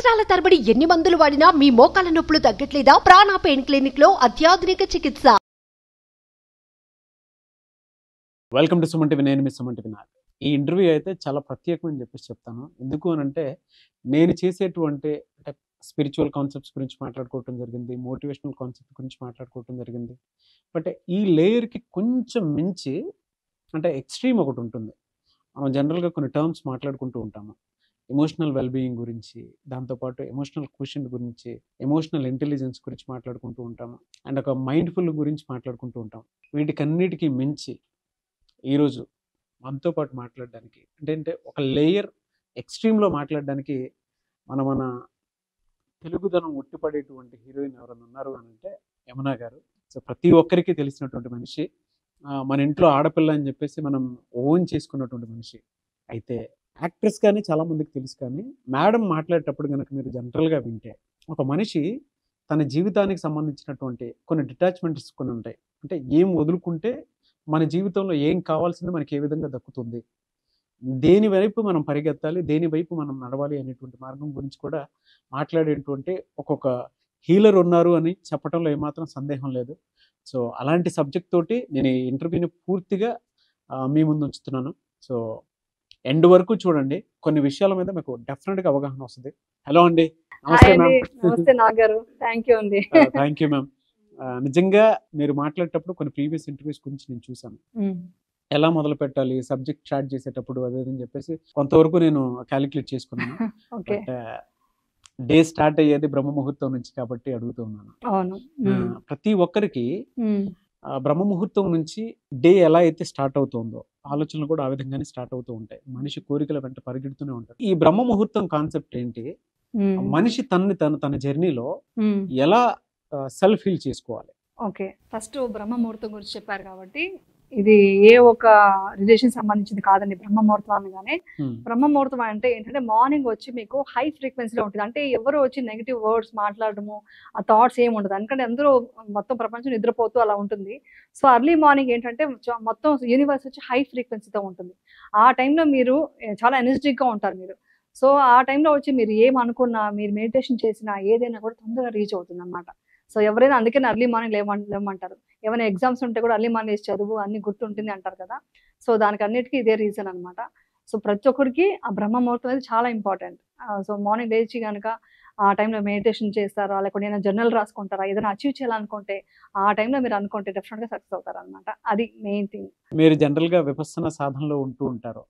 సంవత్సరాల తరబడి ఎన్ని మందులు వాడినా మీ మోకాల నొప్పులు తగ్గట్లేదా ప్రాణ పెయిన్ క్లినిక్ లో అత్యాధునిక చికిత్స వెల్కమ్ టు సుమన్ టీవీ నేను మీ సుమన్ టీవీ నాగ్ ఈ ఇంటర్వ్యూ అయితే చాలా ప్రత్యేకమని చెప్పేసి చెప్తాను ఎందుకు అని అంటే నేను చేసేటువంటి అంటే స్పిరిచువల్ కాన్సెప్ట్స్ గురించి మాట్లాడుకోవటం జరిగింది మోటివేషనల్ కాన్సెప్ట్ గురించి మాట్లాడుకోవటం జరిగింది బట్ ఈ లేయర్కి కొంచెం మించి అంటే ఎక్స్ట్రీమ్ ఒకటి ఉంటుంది మనం జనరల్గా కొన్ని టర్మ్స్ మాట్లాడుకుంటూ ఉంటాము ఎమోషనల్ వెల్బీయింగ్ గురించి దాంతోపాటు ఎమోషనల్ క్వశ్చన్ గురించి ఎమోషనల్ ఇంటెలిజెన్స్ గురించి మాట్లాడుకుంటూ ఉంటాము అండ్ ఒక మైండ్ఫుల్ గురించి మాట్లాడుకుంటూ ఉంటాం వీటికన్నిటికీ మించి ఈరోజు మనతో పాటు మాట్లాడడానికి అంటే అంటే ఒక లేయర్ ఎక్స్ట్రీమ్లో మాట్లాడడానికి మన మన తెలుగుదనం ఉట్టిపడేటువంటి హీరోయిన్ ఎవరైనా ఉన్నారు అని అంటే యమునా గారు సో ప్రతి ఒక్కరికి తెలిసినటువంటి మనిషి ఆ, మన ఇంట్లో ఆడపిల్ల అని చెప్పేసి మనం ఓన్ చేసుకున్నటువంటి మనిషి అయితే యాక్ట్రెస్ కానీ చాలా మందికి తెలుసు కానీ మేడం మాట్లాడేటప్పుడు కనుక మీరు జనరల్గా వింటే ఒక మనిషి తన జీవితానికి సంబంధించినటువంటి కొన్ని డిటాచ్మెంట్స్ కొన్ని ఉంటాయి అంటే ఏం వదులుకుంటే మన జీవితంలో ఏం కావాల్సింది మనకి ఏ విధంగా దక్కుతుంది దేని వైపు మనం పరిగెత్తాలి దేని వైపు మనం నడవాలి అనేటువంటి మార్గం గురించి కూడా మాట్లాడేటువంటి ఒక్కొక్క హీలర్ ఉన్నారు అని చెప్పడంలో ఏమాత్రం సందేహం లేదు సో అలాంటి సబ్జెక్ట్ తోటి నేను ఈ ఇంటర్వ్యూని పూర్తిగా ఆ, మీ ముందు ఉంచుతున్నాను సో ఎండ్ వరకు చూడండి కొన్ని విషయాల మీద మీకు డెఫినెట్గా అవగాహన వస్తుంది హలో అండి నమస్తే హాయ్ అండి మ్యామ్ నమస్తే నాగారు థ్యాంక్ యూ అండి థ్యాంక్ యూ మ్యామ్ నిజంగా మీరు మాట్లాడేటప్పుడు కొన్ని ప్రీవియస్ ఇంటర్వ్యూస్ గురించి నేను చూసాను ఎలా మొదలు పెట్టాలి సబ్జెక్ట్ స్టార్ట్ చేసేటప్పుడు అదే అని చెప్పేసి కొంతవరకు నేను క్యాలిక్యులేట్ చేసుకున్నాను ఓకే బట్ డే స్టార్ట్ అయ్యేది బ్రహ్మ ముహూర్తం నుంచి కాబట్టి అడుగుతూ ఉన్నాను అవును ఆ, ప్రతి ఒక్కరికి ఆ, బ్రహ్మ ముహూర్తం నుంచి డే ఎలా అయితే స్టార్ట్ అవుతుందో ఆలోచనలు కూడా ఆ విధంగానే స్టార్ట్ అవుతూ ఉంటాయి మనిషి కోరికల వెంట పరిగెడుతూనే ఉంటాడు ఈ బ్రహ్మ ముహూర్తం కాన్సెప్ట్ ఏంటి మనిషి తనని తన తన జర్నీలో ఎలా సెల్ఫ్ హీల్ చేసుకోవాలి ఓకే ఫస్ట్ బ్రహ్మముహూర్తం గురించి చెప్పారు కాబట్టి ఇది ఏ ఒక రిలేషన్ సంబంధించింది కాదండి బ్రహ్మముహూర్తం అనగానే Hmm. బ్రహ్మముహూర్తం అంటే ఏంటంటే మార్నింగ్ వచ్చి మీకు హై ఫ్రీక్వెన్సీలో ఉంటుంది అంటే ఎవరు వచ్చి నెగిటివ్ వర్డ్స్ మాట్లాడడము ఆ థాట్స్ ఏమి ఉండదు ఎందుకంటే అందరూ మొత్తం ప్రపంచం నిద్రపోతూ అలా ఉంటుంది సో అర్లీ మార్నింగ్ ఏంటంటే చ- మొత్తం యూనివర్స్ వచ్చి హై ఫ్రీక్వెన్సీతో ఉంటుంది ఆ టైంలో మీరు ఏ, చాలా ఎనర్జెటిక్గా ఉంటారు మీరు సో ఆ టైంలో వచ్చి మీరు ఏం అనుకున్నా మీరు మెడిటేషన్ చేసినా ఏదైనా కూడా తొందరగా రీచ్ అవుతుంది అనమాట సో ఎవరైనా అందుకే అర్లీ మార్నింగ్ లేవమని లేవమంటారు ఏమైనా ఎగ్జామ్స్ ఉంటే కూడా అర్లీ మార్నింగ్ వేసి చదువు అన్ని గుర్తుంటుంది అంటారు కదా సో దానికి అన్నిటికీ ఇదే రీజన్ అనమాట సో ప్రతి ఒక్కరికి ఆ బ్రహ్మ ముహూర్తం అనేది చాలా ఇంపార్టెంట్ సో మార్నింగ్ లేచి కనుక ఆ టైంలో మెడిటేషన్ చేస్తారా లేకపోతే ఏదైనా జర్నల్ రాసుకుంటారా ఏదైనా అచీవ్ చేయాలనుకుంటే ఆ టైంలో మీరు అనుకుంటే డెఫినెట్గా సక్సెస్ అవుతారు అనమాట అది మెయిన్ థింగ్ మీరు జనరల్ గా విపස්සన సాధనలో ఉంటూ ఉంటారు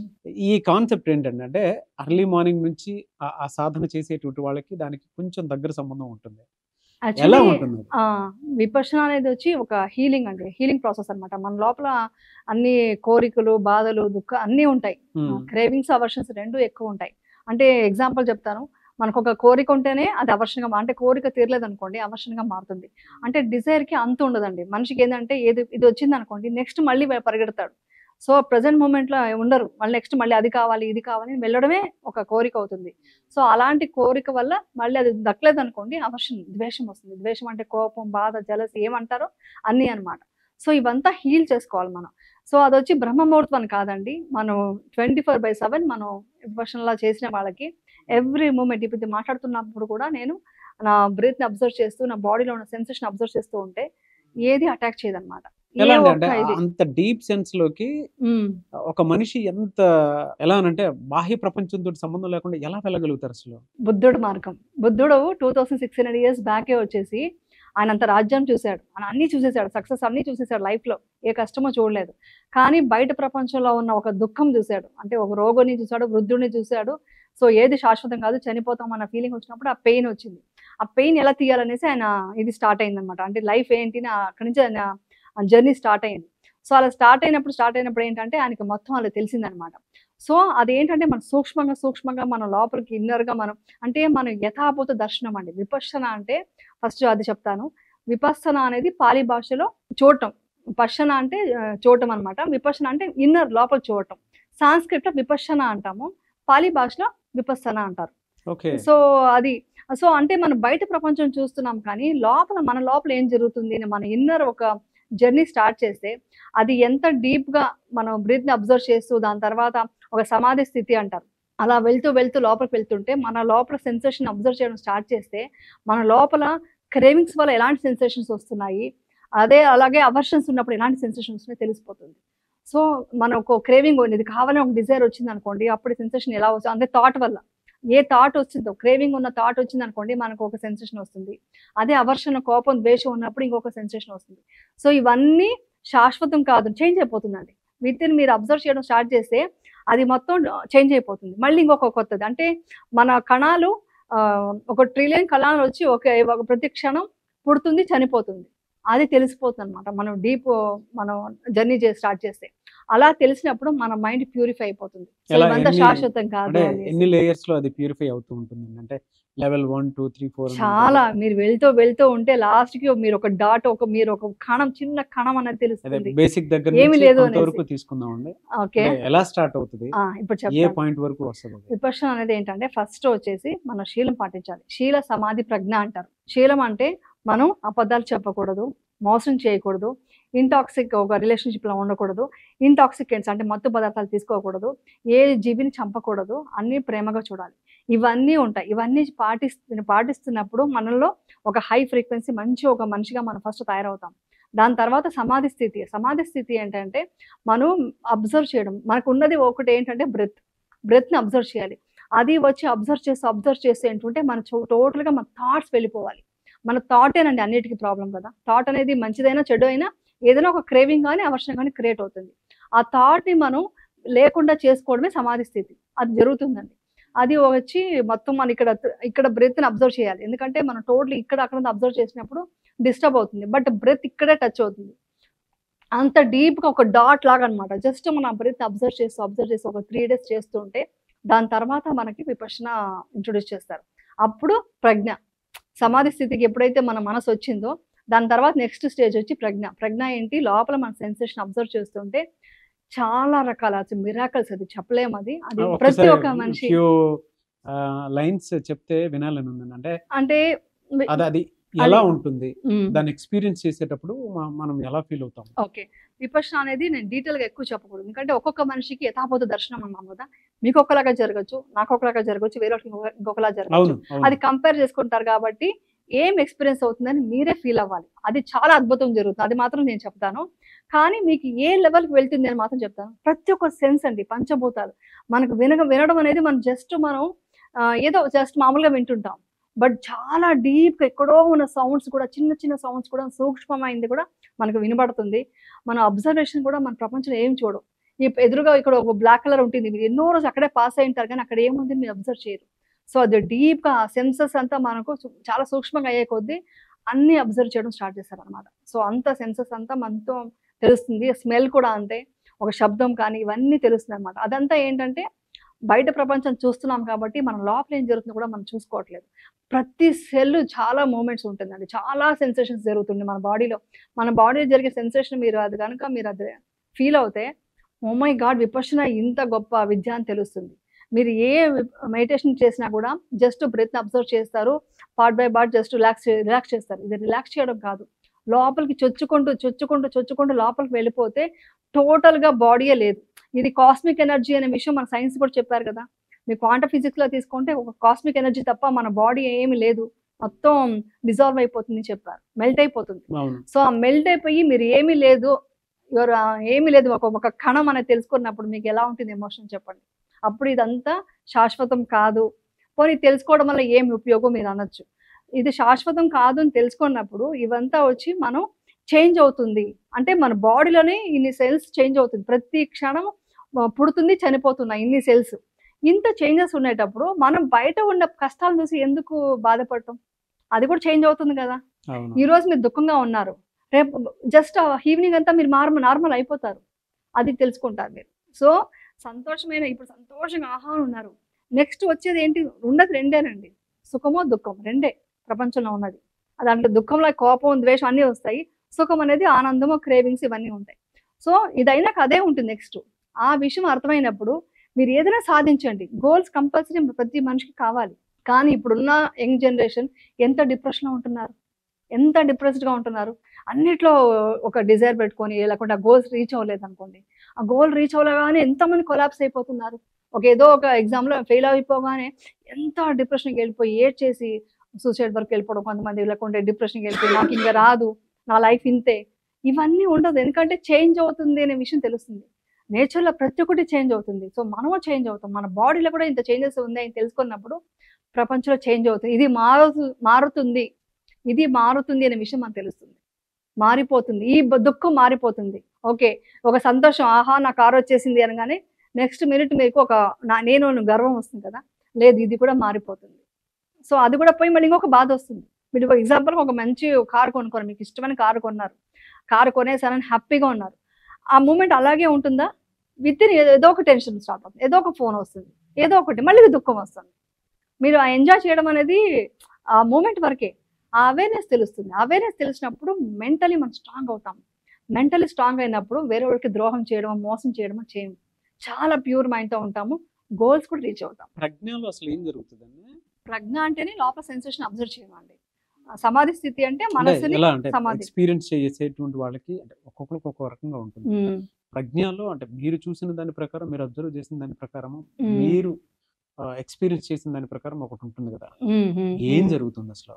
ఈ కాన్సెప్ట్ ఏంటంటే అంటే అర్లీ మార్నింగ్ నుంచి ఆ- ఆ సాధన చేసేటువంటి వాళ్ళకి దానికి కొంచెం దగ్గర సంబంధం ఉంటుంది ఎలా ఉంటుంది అది? విపర్శన అనేది వచ్చి ఒక హీలింగ్ అండి హీలింగ్ ప్రాసెస్ అన్నమాట మన లోపల అన్ని కోరికలు బాధలు దుఃఖ అన్నీ ఉంటాయి Hmm. క్రేవింగ్స్ అవర్షన్స్ రెండు ఎక్కువ ఉంటాయి అంటే ఎగ్జాంపుల్ చెప్తాను మనకు ఒక కోరిక ఉంటేనే అది అవర్షంగా మా- అంటే కోరిక తీరలేదు అనుకోండి అవర్షంగా మారుతుంది అంటే desire కి అంత ఉండదండి మనిషికి ఏంటంటే ఏది ఇది వచ్చింది అనుకోండి నెక్స్ట్ మళ్ళీ వే- పరిగెడతాడు సో ప్రజెంట్ మూమెంట్లో ఉండరు మళ్ళీ నెక్స్ట్ మళ్ళీ అది కావాలి ఇది కావాలి అని వెళ్ళడమే ఒక కోరిక అవుతుంది సో అలాంటి కోరిక వల్ల మళ్ళీ అది దక్కలేదు అనుకోండి అవర్షం ద్వేషం వస్తుంది ద్వేషం అంటే కోపం బాధ జలసి ఏమంటారో అన్నీ అన్నమాట సో ఇవంతా హీల్ చేసుకోవాలి మనం సో అది వచ్చి బ్రహ్మముహూర్తం అని కాదండి మనం ట్వంటీ ఫోర్ బై సెవెన్ మనం విపక్షణలా చేసిన వాళ్ళకి ఎవ్రీ మూమెంట్ ఇప్పుడు ఇది మాట్లాడుతున్నప్పుడు కూడా నేను నా బ్రీత్ని అబ్జర్వ్ చేస్తూ నా బాడీలో ఉన్న సెన్సేషన్ అబ్జర్వ్ చేస్తూ ఉంటే ఏది అటాక్ చేయదన్నమాట ఏ ఎలా అంటే ఒక్క అంటే ఇది అంత డీప్ సెన్స్ లోకి ఉమ్. ఒక మనిషి ఎంత ఎలా అనంటే బాహ్య ప్రపంచంతో సంబంధం లేకుండా ఎలా వెళ్ళగలుగుతారు అసలు బుద్ధుడు మార్గం బుద్ధుడు two thousand six hundred years బ్యాకే వచ్చేసి ఆయన అంత రాజ్యం చూశాడు ఆయన అన్ని చూసేశాడు సక్సెస్ అన్ని చూసేశాడు life లో ఏ కష్టమో చూడలేదు కానీ బయట ప్రపంచంలో ఉన్న ఒక దుఃఖం చూశాడు అంటే ఒక రోగుని చూశాడు వృద్ధుడిని చూశాడు సో ఏది శాశ్వతం కాదు చనిపోతాం అన్న ఫీలింగ్ వచ్చినప్పుడు ఆ పెయిన్ వచ్చింది ఆ పెయిన్ ఎలా తీయాలనేసి ఆయన ఇది స్టార్ట్ అయిందనమాట అంటే లైఫ్ ఏంటి అని అక్కడి నుంచి ఆయన జర్నీ స్టార్ట్ అయింది సో అలా స్టార్ట్ అయినప్పుడు స్టార్ట్ అయినప్పుడు ఏంటంటే ఆయనకి మొత్తం అలా తెలిసిందనమాట సో అదేంటంటే మనం సూక్ష్మంగా సూక్ష్మంగా మన లోపలికి ఇన్నర్గా మనం అంటే మనం యథాభూత దర్శనం అండి విపස්සన అంటే ఫస్ట్ అది చెప్తాను విపස්සన అనేది పాలి భాషలో చూడటం పశ్చన అంటే ఆ, చూడటం అనమాట విపස්සన అంటే ఇన్నర్ లోపల చూడటం సాంస్క్రిట్లో విపස්සన అంటాము పాలి భాషలో విపස්සన అంటారు ఓకే సో అది సో అంటే మనం బయట ప్రపంచం చూస్తున్నాం కానీ లోపల మన లోపల ఏం జరుగుతుంది అని మన ఇన్నర్ ఒక జర్నీ స్టార్ట్ చేస్తే అది ఎంత డీప్ గా మనం బ్రీత్ ని అబ్జర్వ్ చేస్తూ దాని తర్వాత ఒక సమాధి స్థితి అంటారు అలా వెళ్తూ వెళ్తూ లోపలికి వెళ్తుంటే మన లోపల సెన్సేషన్ అబ్జర్వ్ చేయడం స్టార్ట్ చేస్తే మన లోపల క్రేవింగ్స్ వల్ల ఎలాంటి సెన్సేషన్స్ వస్తున్నాయి అదే అలాగే అవర్షన్స్ ఉన్నప్పుడు ఎలాంటి సెన్సేషన్స్ వస్తున్నాయో తెలిసిపోతుంది సో మన ఒక క్రేవింగ్ ఇది కావాలని ఒక డిజైర్ వచ్చింది అనుకోండి అప్పుడు సెన్సేషన్ ఎలా వస్తుంది అంటే థాట్ వల్ల ఏ థాట్ వచ్చిందో క్రేవింగ్ ఉన్న థాట్ వచ్చింది అనుకోండి మనకు ఒక సెన్సేషన్ వస్తుంది అదే అవర్షణ కోపం ద్వేషం ఉన్నప్పుడు ఇంకొక సెన్సేషన్ వస్తుంది సో ఇవన్నీ శాశ్వతం కాదు చేంజ్ అయిపోతుందండి వీటిని మీరు అబ్జర్వ్ చేయడం స్టార్ట్ చేస్తే అది మొత్తం చేంజ్ అయిపోతుంది మళ్ళీ ఇంకొక కొత్తది అంటే మన కణాలు ఆ, ఒక ట్రిలియన్ కణాలు వచ్చి ఒక ఒక ప్రతి క్షణం పుడుతుంది చనిపోతుంది అది తెలిసిపోతుంది అనమాట మనం డీప్ మనం జర్నీ చేసి స్టార్ట్ చేస్తే అలా తెలిసినప్పుడు మన మైండ్ ప్యూరిఫై అయిపోతుంది సో ఎలా ఇవంతా ఎన్ని- శాశ్వతం కాదు అంటే అనేసి. ఎన్ని లేయర్స్ లో అది ప్యూరిఫై అవుతూ ఉంటుంది అంటే level one two three four చాలా మీరు వెళ్తూ వెళ్తూ ఉంటే లాస్ట్ కి మీరు ఒక డాట్ ఒక మీరు ఒక కణం చిన్న కణం అనేది అదే తెలుస్తుంది బేసిక్ దగ్గర ఏమీ నుంచి లేదు కొంతవరకు అనేసి. తీసుకుందాం అండి ఓకే అంటే ఎలా స్టార్ట్ అవుతుంది ఆ, ఇప్పుడు ఏ చెప్తాను పాయింట్ వరకు వస్తుంది అది? విపర్శన అనేది ఏంటంటే ఫస్ట్ వచ్చేసి మనం శీలం పాటించాలి శీల సమాధి ప్రజ్ఞ అంటారు శీలం అంటే మనం అబద్ధాలు చెప్పకూడదు మోసం చేయకూడదు ఇంటాక్సిక్ ఒక relationship లో ఉండకూడదు ఇంటాక్సికెంట్స్ అంటే మత్తు పదార్థాలు తీసుకోకూడదు ఏ జీవిని చంపకూడదు అన్ని ప్రేమగా చూడాలి ఇవన్నీ ఉంటాయి ఇవన్నీ పాటిస్తు పాటిస్తున్నప్పుడు మనలో ఒక హై ఫ్రీక్వెన్సీ మంచి ఒక మనిషిగా మనం ఫస్ట్ తయారవుతాం దాని తర్వాత సమాధి స్థితి సమాధి స్థితి ఏంటంటే మనం అబ్జర్వ్ చేయడం మనకు ఉన్నది ఒకటి ఏంటంటే బ్రెత్ బ్రెత్ని అబ్జర్వ్ చేయాలి అది వచ్చి అబ్జర్వ్ చేస్తూ అబ్జర్వ్ చేస్తూ ఏంటంటే మన టోటల్గా మన థాట్స్ వెళ్ళిపోవాలి మన థాటేనండి అన్నిటికీ ప్రాబ్లం కదా థాట్ అనేది మంచిదైనా చెడు అయినా ఏదైనా ఒక క్రేవింగ్ కానీ అవర్షం కానీ క్రియేట్ అవుతుంది ఆ థాట్ని మనం లేకుండా చేసుకోవడమే సమాధి స్థితి అది జరుగుతుందండి అది వచ్చి మొత్తం మన ఇక్కడ ఇక్కడ బ్రెత్ని అబ్జర్వ్ చేయాలి ఎందుకంటే మనం టోటల్ ఇక్కడ అక్కడ అబ్జర్వ్ చేసినప్పుడు డిస్టర్బ్ అవుతుంది బట్ బ్రెత్ ఇక్కడే టచ్ అవుతుంది అంత డీప్గా ఒక డాట్ లాగా అనమాట జస్ట్ మన బ్రెత్ అబ్జర్వ్ చేస్తూ అబ్జర్వ్ చేస్తూ ఒక త్రీ డేస్ చేస్తుంటే దాని తర్వాత మనకి విపర్శన ఇంట్రొడ్యూస్ చేస్తారు అప్పుడు ప్రజ్ఞ సమాధి స్థితికి ఎప్పుడైతే మన మనసు వచ్చిందో దాని తర్వాత నెక్స్ట్ స్టేజ్ వచ్చి ప్రజ్ఞ ప్రజ్ఞ ఏంటి లోపల మన సెన్సేషన్ అబ్జర్వ్ చేస్తుంటే చాలా రకాల మిరాకల్స్ అది చెప్పలేము అది అది ప్రతి ఒక్క మనిషి ఫ్యూ లైన్స్ చెప్తే వినాలని ఉందండి అంటే అంటే అది అది ఎలా అది- ఉంటుంది మ్మ్. దాన్ని ఎక్స్పీరియన్స్ చేసేటప్పుడు మ- మనం ఎలా ఫీల్ అవుతాం ఓకే విపర్శన అనేది నేను డీటెయిల్ గా ఎక్కువ చెప్పకూడదు ఎందుకంటే ఒక్కొక్క మనిషికి యథాపోత దర్శనం అన్నాం కదా మీకు ఒకలాగా జరగచ్చు నాకు ఒకలాగా జరగచ్చు వేరే వాళ్ళకి ఇంకొక- ఇంకొకలా జరగచ్చు అవును అవును. అది కంపేర్ చేసుకుంటారు కాబట్టి ఏం ఎక్స్పీరియన్స్ అవుతుందని మీరే ఫీల్ అవ్వాలి అది చాలా అద్భుతం జరుగుతుంది అది మాత్రం నేను చెప్తాను కానీ మీకు ఏ లెవెల్కి వెళ్తుంది అని మాత్రం చెప్తాను ప్రతి ఒక్క సెన్స్ అండి పంచభూతాలు మనకు వినగ వినడం అనేది మనం జస్ట్ మనం ఆ, ఏదో జస్ట్ మామూలుగా వింటుంటాం బట్ చాలా డీప్గా ఎక్కడో ఉన్న సౌండ్స్ కూడా చిన్న చిన్న సౌండ్స్ కూడా సూక్ష్మమైంది కూడా మనకు వినబడుతుంది మన అబ్జర్వేషన్ కూడా మన ప్రపంచంలో ఏం చూడం ఈ ఎదురుగా ఇక్కడ ఒక బ్లాక్ కలర్ ఉంటుంది మీరు ఎన్నో రోజు అక్కడే పాస్ అయి ఉంటారు కానీ అక్కడ ఏముంది మీరు అబ్జర్వ్ చేయరు సో అది డీప్గా ఆ సెన్సెస్ అంతా మనకు సు- చాలా సూక్ష్మంగా అయ్యే కొద్దీ అన్ని అబ్జర్వ్ చేయడం స్టార్ట్ చేస్తారు అనమాట సో అంత సెన్సెస్ అంతా మనతో తెలుస్తుంది స్మెల్ కూడా అంతే ఒక శబ్దం కానీ ఇవన్నీ తెలుస్తుంది అనమాట అదంతా ఏంటంటే బయట ప్రపంచం చూస్తున్నాం కాబట్టి మన లోపల ఏం జరుగుతుందో కూడా మనం చూసుకోవట్లేదు ప్రతి సెల్ చాలా మూమెంట్స్ ఉంటుందండి చాలా సెన్సేషన్స్ జరుగుతుంది మన బాడీలో మన బాడీలో జరిగే సెన్సేషన్ మీరు అది కనుక మీరు అది ఫీల్ అవుతే ఓ మై గాడ్ విపర్శన ఇంత గొప్ప విద్య అని తెలుస్తుంది మీరు ఏ మెడిటేషన్ చేసినా కూడా జస్ట్ బ్రెత్ అబ్జర్వ్ చేస్తారు part by part just relax relax చేస్తారు ఇది రిలాక్స్ చేయడం కాదు లోపలికి చొచ్చుకుంటూ చొచ్చుకుంటూ చొచ్చుకుంటూ లోపలికి వెళ్ళిపోతే టోటల్గా బాడీయే లేదు ఇది కాస్మిక్ ఎనర్జీ అనే విషయం మన సైన్స్ కూడా చెప్పారు కదా మీ క్వాంటమ్ ఫిజిక్స్లో తీసుకుంటే ఒక కాస్మిక్ ఎనర్జీ తప్ప మన బాడీ ఏమీ లేదు మొత్తం డిజాల్వ్ అయిపోతుంది చెప్పారు మెల్ట్ అయిపోతుంది అవును సో ఆ మెల్ట్ అయిపోయి మీరు ఏమీ లేదు ఎవరు ఏమీ లేదు ఒక ఒక కణం అనేది తెలుసుకున్నప్పుడు మీకు ఎలా ఉంటుంది ఎమోషన్ చెప్పండి అప్పుడు ఇదంతా శాశ్వతం కాదు పోనీ తెలుసుకోవడం వల్ల ఏమి ఉపయోగం మీరు అనొచ్చు ఇది శాశ్వతం కాదు అని తెలుసుకున్నప్పుడు ఇవంతా వచ్చి మనం చేంజ్ అవుతుంది అంటే మన బాడీలోనే ఇన్ని సెల్స్ చేంజ్ అవుతుంది ప్రతి క్షణం ఆ, పుడుతుంది చనిపోతున్నాయి ఇన్ని సెల్స్ ఇంత చేంజెస్ ఉండేటప్పుడు మనం బయట ఉన్న కష్టాలను చూసి ఎందుకు బాధపడటం అది కూడా చేంజ్ అవుతుంది కదా అవును ఈ రోజు మీరు దుఃఖంగా ఉన్నారు రేపు జస్ట్ ఈవినింగ్ అంతా మీరు నార్మల్ నార్మల్ అయిపోతారు అది తెలుసుకుంటారు మీరు సో సంతోషమైన ఇప్పుడు సంతోషంగా ఆహా ఉన్నారు నెక్స్ట్ వచ్చేది ఏంటి ఉండదు రెండేనండి సుఖమో దుఃఖం రెండే ప్రపంచంలో ఉన్నది దాంట్లో దుఃఖంలో కోపం ద్వేషం అన్నీ వస్తాయి సుఖం అనేది ఆనందము క్రేవింగ్స్ ఇవన్నీ ఉంటాయి సో ఇదైనాక అదే ఉంటుంది నెక్స్ట్ ఆ విషయం అర్థమైనప్పుడు మీరు ఏదైనా సాధించండి గోల్స్ కంపల్సరీ ప్రతి మనిషికి కావాలి కానీ ఇప్పుడున్న యంగ్ జనరేషన్ ఎంత డిప్రెషన్లో ఉంటున్నారు ఎంత డిప్రెస్డ్గా ఉంటున్నారు అన్నిట్లో ఒక డిజైర్ పెట్టుకొని లేకుంటే ఆ గోల్స్ రీచ్ అవ్వలేదు అనుకోండి ఆ గోల్ రీచ్ అవ్వగానే ఎంతమంది కొలాప్స్ అయిపోతున్నారు ఒక ఏదో ఒక ఎగ్జామ్లో ఫెయిల్ అయిపోగానే ఎంత డిప్రెషన్కి వెళ్ళిపోయి ఏడ్ చేసి సూసైడ్ వరకు వెళ్ళిపోవడం కొంతమంది లేకుంటే డిప్రెషన్కి వెళ్ళిపోయి నాకు ఇంకా రాదు నా లైఫ్ ఇంతే ఇవన్నీ ఉండదు ఎందుకంటే చేంజ్ అవుతుంది అనే విషయం తెలుస్తుంది నేచర్లో ప్రతి ఒక్కటి చేంజ్ అవుతుంది సో మనము చేంజ్ అవుతాం మన బాడీలో కూడా ఇంత చేంజెస్ ఉంది అని తెలుసుకున్నప్పుడు ప్రపంచంలో చేంజ్ అవుతుంది ఇది మారుతు మారుతుంది ఇది మారుతుంది అనే విషయం మనకు తెలుస్తుంది మారిపోతుంది ఈ బ- దుఃఖం మారిపోతుంది ఓకే ఒక సంతోషం ఆహా నా కారు వచ్చేసింది అనగానే నెక్స్ట్ మినిట్ మీకు ఒక నా నేను అని గర్వం వస్తుంది కదా లేదు ఇది కూడా మారిపోతుంది సో అది కూడా పోయి మళ్ళీ ఇంకొక బాధ వస్తుంది మీరు ఒక ఎగ్జాంపుల్ ఒక మంచి కారు కొనుక్కోరు మీకు ఇష్టమైన కారు కొన్నారు కారు కొనేసారని హ్యాపీగా ఉన్నారు ఆ మూమెంట్ అలాగే ఉంటుందా విత్ ఇన్ ఏదో ఒక టెన్షన్ స్టార్ట్ అవుతుంది ఏదో ఒక ఫోన్ వస్తుంది ఏదో ఒకటి మళ్ళీ దుఃఖం వస్తుంది మీరు ఆ ఎంజాయ్ చేయడం అనేది ఆ మూమెంట్ వరకే ఆ అవేర్నెస్ తెలుస్తుంది అవేర్నెస్ తెలిసినప్పుడు మెంటలీ మనం స్ట్రాంగ్ అవుతాం మెంటలీ స్ట్రాంగ్ అయినప్పుడు వేరే వాళ్ళకి ద్రోహం చేయడం మోసం చేయడం చేయము చాలా ప్యూర్ మైండ్తో ఉంటాము గోల్స్ కూడా రీచ్ అవుతాం ప్రజ్ఞలో అసలు ఏం జరుగుతుందండి ప్రజ్ఞ అంటేనే లోపల సెన్సేషన్ అబ్జర్వ్ చేయమండి ఆ సమాధి స్థితి అంటే అంటే మనసుని ఎలా అంటే సమాధి. ఎక్స్పీరియన్స్ చేసేటువంటి వాళ్ళకి అంటే ఒక్కొక్కరికి ఒక్కొక్క రకంగా ఉంటుంది ఉమ్, ప్రజ్ఞలో అంటే మీరు చూసిన దాని ప్రకారం మీరు అబ్జర్వ్ చేసిన దాని ప్రకారం ఉమ్, మీరు ఎక్స్పీరియన్స్ చేసిన దాని ప్రకారం ఒకటి ఉంటుంది కదా ఉమ్, ఉమ్, ఏం ఉమ్. జరుగుతుంది అసలు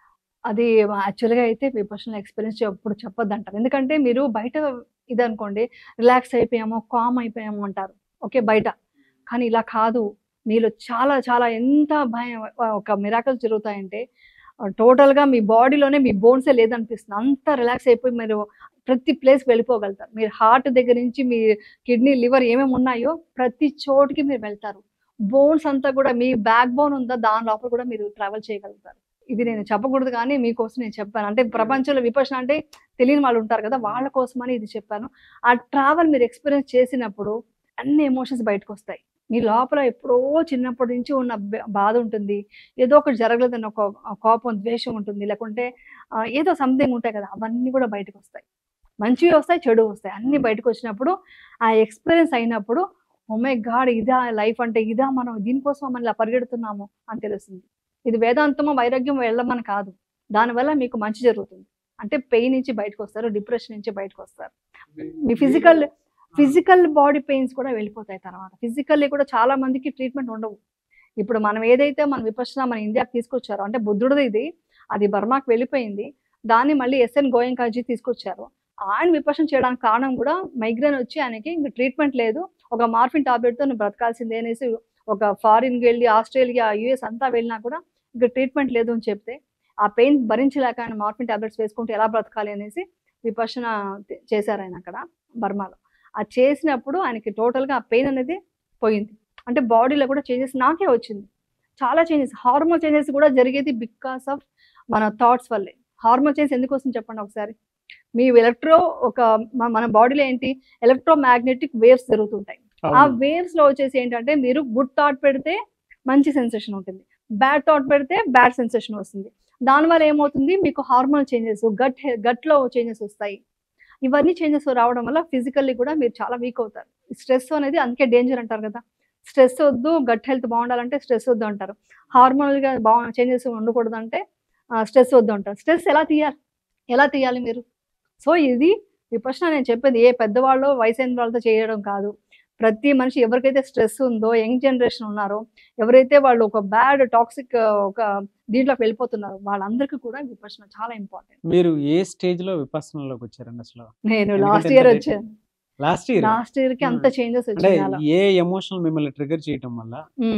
అది యాక్చువల్గా అయితే విపర్సనల్ ఎక్స్పీరియన్స్ ఎప్పుడు చెప్పొద్దు అంటారు ఎందుకంటే మీరు బయట ఇది అనుకోండి రిలాక్స్ అయిపోయాము కామ్ అయిపోయాము అంటారు ఓకే బయట కానీ ఇలా కాదు మీలో చాలా చాలా ఎంత భయం ఒక మిరాకల్స్ జరుగుతాయంటే టోటల్గా మీ బాడీలోనే మీ బోన్సే లేదనిపిస్తుంది అంత రిలాక్స్ అయిపోయి మీరు ప్రతి ప్లేస్కి వెళ్ళిపోగలుగుతారు మీరు హార్ట్ దగ్గర నుంచి మీ కిడ్నీ లివర్ ఏమేమి ఉన్నాయో ప్రతి చోటుకి మీరు వెళ్తారు బోన్స్ అంతా కూడా మీ బ్యాక్ బోన్ ఉందా దాని లోపల కూడా మీరు ట్రావెల్ చేయగలుగుతారు ఇది నేను చెప్పకూడదు కానీ మీకోసం నేను చెప్పాను అంటే ప్రపంచంలో విపక్షణ అంటే తెలియని వాళ్ళు ఉంటారు కదా వాళ్ళ కోసమని ఇది చెప్పాను ఆ ట్రావెల్ మీరు ఎక్స్పీరియన్స్ చేసినప్పుడు అన్ని ఎమోషన్స్ బయటకు వస్తాయి మీ లోపల ఎప్పుడో చిన్నప్పటి నుంచి ఉన్న బ- బాధ ఉంటుంది ఏదో ఒకటి జరగలేదని ఒక కోపం ద్వేషం ఉంటుంది లేకుంటే ఆ, ఏదో సంథింగ్ ఉంటాయి కదా అవన్నీ కూడా బయటకు వస్తాయి మంచివి వస్తాయి చెడు వస్తాయి అన్ని బయటకు వచ్చినప్పుడు ఆ ఎక్స్పీరియన్స్ అయినప్పుడు ఒమే గాడ్ ఇదా లైఫ్ అంటే ఇదా మనం దీనికోసం మనం ఇలా పరిగెడుతున్నాము అని తెలుస్తుంది ఇది వేదాంతమో వైరాగ్యం వెళ్ళమని కాదు దానివల్ల మీకు మంచి జరుగుతుంది అంటే పెయిన్ నుంచి బయటకు వస్తారు డిప్రెషన్ నుంచి బయటకు వస్తారు మీ ఫిజికల్ ఫిజికల్ బాడీ పెయిన్స్ కూడా వెళ్ళిపోతాయి తర్వాత ఫిజికల్లీ కూడా చాలా మందికి ట్రీట్మెంట్ ఉండవు ఇప్పుడు మనం ఏదైతే మన విపక్షణ మన ఇండియాకి తీసుకొచ్చారో అంటే బుద్ధుడిది ఇది అది బర్మాకి వెళ్ళిపోయింది దాన్ని మళ్ళీ ఎస్ఎన్ గోయంకాజీ తీసుకొచ్చారు ఆయన విపక్షణ చేయడానికి కారణం కూడా మైగ్రేన్ వచ్చి ఆయనకి ఇంక ట్రీట్మెంట్ లేదు ఒక మార్ఫిన్ టాబ్లెట్తో నువ్వు బ్రతకాల్సిందే అనేసి ఒక ఫారిన్కి వెళ్ళి ఆస్ట్రేలియా యుఎస్ అంతా వెళ్ళినా కూడా ఇంకా ట్రీట్మెంట్ లేదు అని చెప్తే ఆ పెయిన్ భరించలేక ఆయన మార్ఫిన్ టాబ్లెట్స్ వేసుకుంటే ఎలా బ్రతకాలి అనేసి విపక్షణ చేశారు ఆయన అక్కడ బర్మాలో అది చేసినప్పుడు ఆయనకి టోటల్గా ఆ పెయిన్ అనేది పోయింది అంటే బాడీలో కూడా చేంజెస్ నాకే వచ్చింది చాలా చేంజెస్ హార్మోన్ చేంజెస్ కూడా జరిగేది బికాస్ ఆఫ్ మన థాట్స్ వల్లే హార్మోన్ చేంజెస్ ఎందుకు వస్తుంది చెప్పండి ఒకసారి మీ ఎలక్ట్రో ఒక మ- మన బాడీలో ఏంటి ఎలక్ట్రో మ్యాగ్నెటిక్ వేవ్స్ జరుగుతుంటాయి ఆ అవును. వేవ్స్ లో వచ్చేసి ఏంటంటే మీరు గుడ్ థాట్ పెడితే మంచి సెన్సేషన్ ఉంటుంది బ్యాడ్ థాట్ పెడితే బ్యాడ్ సెన్సేషన్ వస్తుంది దానివల్ల ఏమవుతుంది మీకు హార్మోనల్ చేంజెస్ గట్ గట్ లో చేంజెస్ వస్తాయి ఇవన్నీ చేంజెస్ రావడం వల్ల ఫిజికల్లీ కూడా మీరు చాలా వీక్ అవుతారు స్ట్రెస్ అనేది అందుకే డేంజర్ అంటారు కదా స్ట్రెస్ వద్దు గట్ హెల్త్ బాగుండాలంటే స్ట్రెస్ వద్దు అంటారు హార్మోనల్ గా బా చేంజెస్ ఉండకూడదు అంటే స్ట్రెస్ వద్దు అంటారు స్ట్రెస్ ఎలా తీయాలి ఎలా తీయాలి మీరు సో ఇది విపక్షణ నేను చెప్పేది ఏ పెద్దవాళ్ళు వయసు అయిన వాళ్ళతో చేయడం కాదు ప్రతి మనిషి ఎవరికైతే స్ట్రెస్ ఉందో యంగ్ జనరేషన్ ఉన్నారో ఎవరైతే వాళ్ళు ఒక బ్యాడ్ టాక్సిక్ ఒక దీంట్లోకి వెళ్ళిపోతున్నారో వాళ్ళందరికీ కూడా విపక్షణ చాలా ఇంపార్టెంట్ మీరు ఏ స్టేజ్ లో విపස්සనలోకి వచ్చారండి అసలు నేను ఎందుకంటే లాస్ట్ ఎంత ఇయర్ late? వచ్చాను లాస్ట్ ఇయర్ లాస్ట్ ఇయర్ కి అంత చేంజెస్ అంటే వచ్చింది అలా ఏ ఎమోషన్ మిమ్మల్ని ట్రిగర్ చేయటం వల్ల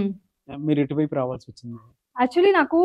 మీరు ఇటువైపు రావాల్సి వచ్చింది యాక్చువల్లీ నాకు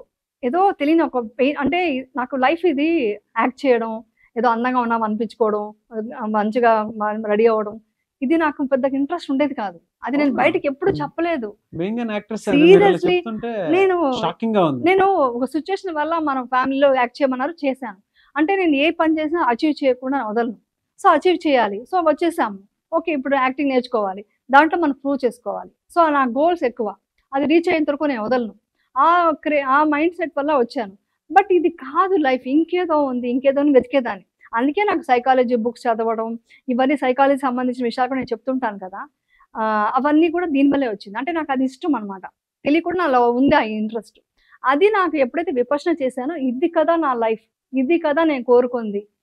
ఏదో తెలియని ఒక పెయిన్ అంటే నాకు లైఫ్ ఇది యాక్ట్ చేయడం ఏదో అందంగా ఉన్నాం అనిపించుకోవడం ఆ, మంచిగా రెడీ అవ్వడం ఇది నాకు పెద్దగా ఇంట్రెస్ట్ ఉండేది కాదు అది నేను అవునా? బయటకి ఎప్పుడు Hmm. చెప్పలేదు బీయింగ్ అన్ యాక్ట్రెస్ Seriously, చెప్తుంటే నేను షాకింగ్ గా ఉంది నేను ఒక సిచ్యువేషన్ వల్ల మన ఫ్యామిలీలో యాక్ట్ చేయమన్నారు చేశాను అంటే నేను ఏ పని చేసినా అచీవ్ చేయకుండా వదలను సో అచీవ్ చేయాలి సో వచ్చేసాము ఓకే ఇప్పుడు యాక్టింగ్ నేర్చుకోవాలి దాంట్లో మనం ప్రూవ్ చేసుకోవాలి సో నా గోల్స్ ఎక్కువ అది రీచ్ అయ్యేంత వరకు నేను వదలను ఆ క్రే ఆ మైండ్ సెట్ వల్ల వచ్చాను బట్ ఇది కాదు లైఫ్ ఇంకేదో ఉంది ఇంకేదో అని వెతికేదాన్ని అందుకే నాకు సైకాలజీ బుక్స్ చదవడం ఇవన్నీ సైకాలజీ సంబంధించిన విషయాలు కూడా నేను చెప్తుంటాను కదా ఆ, అవన్నీ కూడా దీనివల్లే వచ్చింది అంటే నాకు అది ఇష్టం అనమాట తెలియకుండా నాలో ఉంది ఆ ఇంట్రెస్ట్ అది నాకు ఎప్పుడైతే విపక్షణ చేశానో ఇది కదా నా లైఫ్ ఇది కదా నేను కోరుకుంది